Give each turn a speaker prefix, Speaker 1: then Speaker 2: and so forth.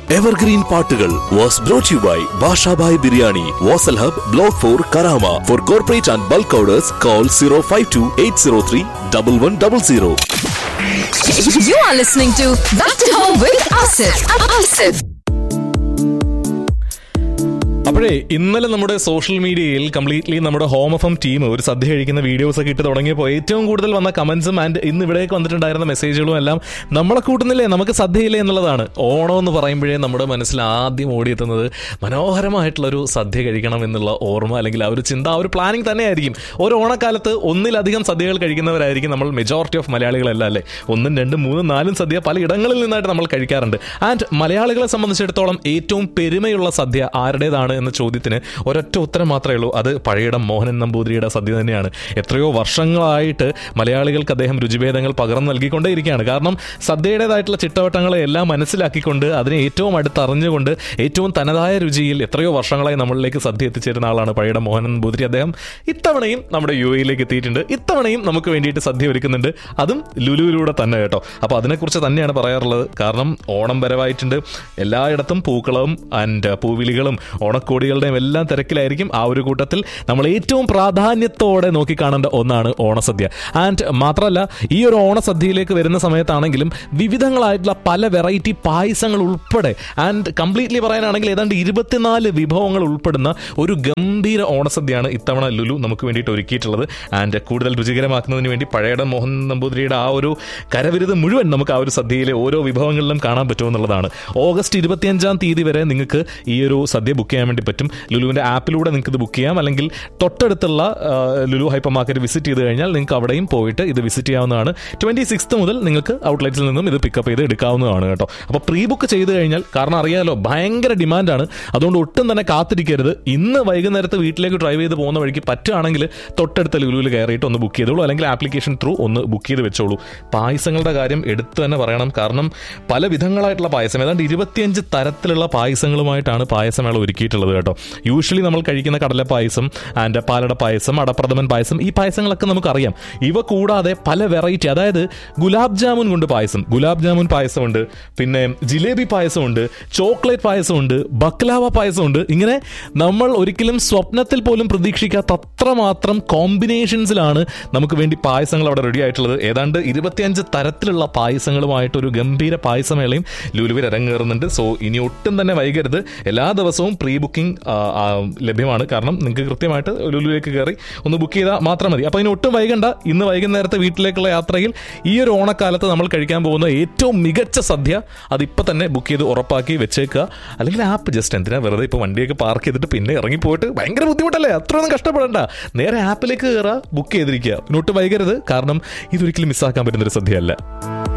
Speaker 1: Evergreen പാട്ടുകൾ was brought you by Bashabhai biryani Vasal hub block four Karama four corporate and bulk orders call zero five two eight zero three double one double zero
Speaker 2: You are listening to Back to Home with Asif. Asif.
Speaker 3: അപ്പോഴേ ഇന്നലെ നമ്മുടെ social മീഡിയയിൽ completely നമ്മുടെ home F M team ഒരു സദ്യ കഴിക്കുന്ന videos ഒക്കെ ഇട്ട് തുടങ്ങിയപ്പോൾ ഏറ്റവും കൂടുതൽ വന്ന കമന്റ്സും ആൻഡ് ഇന്ന് ഇവിടേക്ക് വന്നിട്ടുണ്ടായിരുന്ന മെസ്സേജുകളും എല്ലാം നമ്മളെ കൂട്ടുന്നില്ലേ നമുക്ക് സദ്യയില്ലേ എന്നുള്ളതാണ് ഓണം എന്ന് പറയുമ്പോഴേ നമ്മുടെ മനസ്സിൽ ആദ്യം ഓടിയെത്തുന്നത് മനോഹരമായിട്ടുള്ള ഒരു സദ്യ കഴിക്കണം എന്നുള്ള ഓർമ്മ അല്ലെങ്കിൽ ആ ഒരു ചിന്ത ആ ഒരു പ്ലാനിങ് തന്നെയായിരിക്കും ഒരു ഓണക്കാലത്ത് ഒന്നിലധികം സദ്യകൾ കഴിക്കുന്നവരായിരിക്കും നമ്മൾ മെജോറിറ്റി ഓഫ് മലയാളികളല്ല അല്ലേ ഒന്നും രണ്ടും മൂന്നും നാലും സദ്യ പല ഇടങ്ങളിൽ നിന്നായിട്ട് നമ്മൾ കഴിക്കാറുണ്ട് ആൻഡ് മലയാളികളെ സംബന്ധിച്ചിടത്തോളം ഏറ്റവും പെരുമയുള്ള സദ്യ ആരുടേതാണ് എന്ന ചോദ്യത്തിന് ഒരൊറ്റ ഉത്തരം മാത്രമേ ഉള്ളൂ അത് പഴയിടം മോഹനൻ നമ്പൂതിരിയുടെ സദ്യ തന്നെയാണ് എത്രയോ വർഷങ്ങളായിട്ട് മലയാളികൾക്ക് അദ്ദേഹം രുചിഭേദങ്ങൾ പകർന്നു നൽകിക്കൊണ്ടേയിരിക്കുകയാണ് കാരണം സദ്യയുടേതായിട്ടുള്ള ചിട്ടവട്ടങ്ങളെ എല്ലാം മനസ്സിലാക്കിക്കൊണ്ട് അതിനെ ഏറ്റവും അടുത്തറിഞ്ഞുകൊണ്ട് ഏറ്റവും തനതായ രുചിയിൽ എത്രയോ വർഷങ്ങളായി നമ്മളിലേക്ക് സദ്യ എത്തിച്ചേരുന്ന ആളാണ് പഴയിടം മോഹനൻ നമ്പൂതിരി അദ്ദേഹം ഇത്തവണയും നമ്മുടെ യു എയിലേക്ക് എത്തിയിട്ടുണ്ട് ഇത്തവണയും നമുക്ക് വേണ്ടിയിട്ട് സദ്യ ഒരുക്കുന്നുണ്ട് അതും ലുലുവിലൂടെ തന്നെ കേട്ടോ അപ്പോൾ അതിനെക്കുറിച്ച് തന്നെയാണ് പറയാറുള്ളത് കാരണം ഓണം വരവായിട്ടുണ്ട് എല്ലായിടത്തും പൂക്കളവും ആൻഡ് പൂവിളികളും ഓണക്കോടികളുടെയും എല്ലാം തിരക്കിലായിരിക്കും ആ ഒരു കൂട്ടത്തിൽ നമ്മൾ ഏറ്റവും പ്രാധാന്യത്തോടെ നോക്കിക്കാണേണ്ട ഒന്നാണ് ഓണസദ്യ ആൻഡ് മാത്രമല്ല ഈ ഒരു ഓണസദ്യയിലേക്ക് വരുന്ന സമയത്താണെങ്കിലും വിവിധങ്ങളായിട്ടുള്ള പല വെറൈറ്റി പായസങ്ങൾ ഉൾപ്പെടെ ആൻഡ് കംപ്ലീറ്റ്ലി പറയാനാണെങ്കിൽ ഏതാണ്ട് ഇരുപത്തിനാല് വിഭവങ്ങൾ ഉൾപ്പെടുന്ന ഒരു ഗംഭീര ഓണസദ്യയാണ് ഇത്തവണ ലുലു നമുക്ക് വേണ്ടിയിട്ട് ഒരുക്കിയിട്ടുള്ളത് ആൻഡ് കൂടുതൽ രുചികരമാക്കുന്നതിന് വേണ്ടി പഴയടം മോഹൻ നമ്പൂതിരിയുടെ ആ ഒരു കരവിരുത് മുഴുവൻ നമുക്ക് ആ ഒരു സദ്യയിലെ ഓരോ വിഭവങ്ങളിലും കാണാൻ പറ്റുമെന്നുള്ളതാണ് ഓഗസ്റ്റ് ഇരുപത്തിയഞ്ചാം തീയതി വരെ നിങ്ങൾക്ക് ഈ ഒരു സദ്യ ബുക്ക് ചെയ്യാൻ വേണ്ടി പറ്റും ലുലുവിൻ്റെ ആപ്പിലൂടെ നിങ്ങൾക്ക് ഇത് ബുക്ക് ചെയ്യാം അല്ലെങ്കിൽ തൊട്ടടുത്തുള്ള ആ, ലുലു ഹൈപ്പർ മാർക്കറ്റ് വിസിറ്റ് ചെയ്ത് കഴിഞ്ഞാൽ നിങ്ങൾക്ക് അവിടെയും പോയിട്ട് ഇത് വിസിറ്റ് ചെയ്യാവുന്നതാണ് ട്വൻറ്റി സിക്സ്ത് മുതൽ നിങ്ങൾക്ക് ഔട്ട്ലെറ്റ്സിൽ നിന്നും ഇത് പിക്കപ്പ് ചെയ്ത് എടുക്കാവുന്നതാണ് കേട്ടോ അപ്പോൾ പ്രീ ബുക്ക് ചെയ്ത് കഴിഞ്ഞാൽ കാരണം അറിയാലോ ഭയങ്കര ഡിമാൻഡാണ് അതുകൊണ്ട് ഒട്ടും തന്നെ കാത്തിരിക്കരുത് ഇന്ന് വൈകുന്നേരത്ത് വീട്ടിലേക്ക് ഡ്രൈവ് ചെയ്ത് പോകുന്ന വഴിക്ക് പറ്റുകയാണെങ്കിൽ തൊട്ടടുത്ത ലുലുവിൽ കയറിയിട്ട് ഒന്ന് ബുക്ക് ചെയ്തോളൂ അല്ലെങ്കിൽ ആപ്ലിക്കേഷൻ ത്രൂ ഒന്ന് ബുക്ക് ചെയ്ത് വെച്ചോളൂ പായസങ്ങളുടെ കാര്യം എടുത്തു തന്നെ പറയണം കാരണം പല വിധങ്ങളായിട്ടുള്ള പായസം ഏതാണ്ട് ഇരുപത്തിയഞ്ച് തരത്തിലുള്ള പായസങ്ങളുമായിട്ടാണ് പായസമേള ഒരുക്കിയിട്ടുള്ളത് കേട്ടോ യൂഷ്വലി നമ്മൾ കഴിക്കുന്ന കടല പായസം ആൻഡ് പാലട പായസം അടപ്രഥമൻ പായസം ഈ പായസങ്ങളൊക്കെ നമുക്കറിയാം ഇവ കൂടാതെ പല വെറൈറ്റി അതായത് ഗുലാബ് ജാമുൻ കൊണ്ട് പായസം ഗുലാബ് ജാമുൻ പായസമുണ്ട് പിന്നെ ജിലേബി പായസമുണ്ട് ചോക്ലേറ്റ് പായസമുണ്ട് ബക്ലാവ പായസമുണ്ട് ഇങ്ങനെ നമ്മൾ ഒരിക്കലും സ്വപ്നത്തിൽ പോലും പ്രതീക്ഷിക്കാത്ത അത്രമാത്രം കോമ്പിനേഷൻസിലാണ് നമുക്ക് വേണ്ടി പായസങ്ങൾ അവിടെ റെഡി ആയിട്ടുള്ളത് ഏതാണ്ട് ഇരുപത്തിയഞ്ച് തരത്തിലുള്ള പായസങ്ങളുമായിട്ട് ഒരു ഗംഭീര പായസമേളയും ലുലുവിൽ അരങ്ങേറുന്നുണ്ട് സോ ഇനി ഒട്ടും തന്നെ വൈകരുത് എല്ലാ ദിവസവും പ്രീ ബുക്കിംഗ് ലഭ്യമാണ് കാരണം നിങ്ങൾക്ക് കൃത്യമായിട്ട് ലുലുവിലേക്ക് കയറി ഒന്ന് ബുക്ക് ചെയ്താൽ മാത്രം മതി അപ്പോൾ ഇനി ഒട്ടും വൈകണ്ട ഇന്ന് വൈകുന്നേരത്തെ വീട്ടിലേക്കുള്ള യാത്രയിൽ ഈ ഒരു ഓണക്കാലത്ത് നമ്മൾ കഴിക്കാൻ പോകുന്ന ഏറ്റവും മികച്ച സദ്യ അതിപ്പോൾ തന്നെ ബുക്ക് ചെയ്ത് ഉറപ്പാക്കി വെച്ചേക്കുക അല്ലെങ്കിൽ ആപ്പ് ജസ്റ്റ് എന്തിനാ വെറുതെ ഇപ്പോൾ വണ്ടിയൊക്കെ പാർക്ക് ചെയ്തിട്ട് പിന്നെ ഇറങ്ങി പോയിട്ട് ഭയങ്കര ബുദ്ധിമുട്ടല്ലേ അത്രയൊന്നും കഷ്ടപ്പെടണ്ട നേരെ ആപ്പിലേക്ക് കയറുക ബുക്ക് ചെയ്തിരിക്കുക ഇനി ഒട്ടും വൈകരുത് കാരണം ഇതൊരിക്കലും മിസ്സാക്കാൻ പറ്റുന്നൊരു സദ്യയല്ല